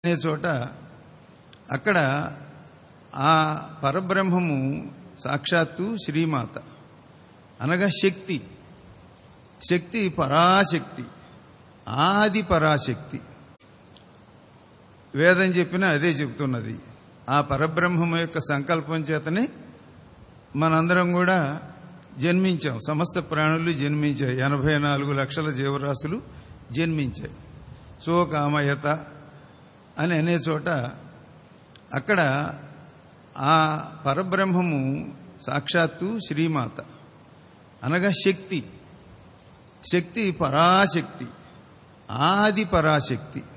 అనే చోట అక్కడ ఆ పరబ్రహ్మము సాక్షాత్తు శ్రీమాత అనగా శక్తి శక్తి పరాశక్తి ఆది పరాశక్తి వేదం చెప్పినా అదే చెప్తున్నది ఆ పరబ్రహ్మము యొక్క సంకల్పం చేతనే మనందరం కూడా జన్మించాం సమస్త ప్రాణులు జన్మించాయి ఎనభై నాలుగు లక్షల జీవరాశులు జన్మించాయి సోకామయత అని అనే చోట అక్కడ ఆ పరబ్రహ్మము సాక్షాత్తు శ్రీమాత అనగా శక్తి శక్తి పరాశక్తి ఆది పరాశక్తి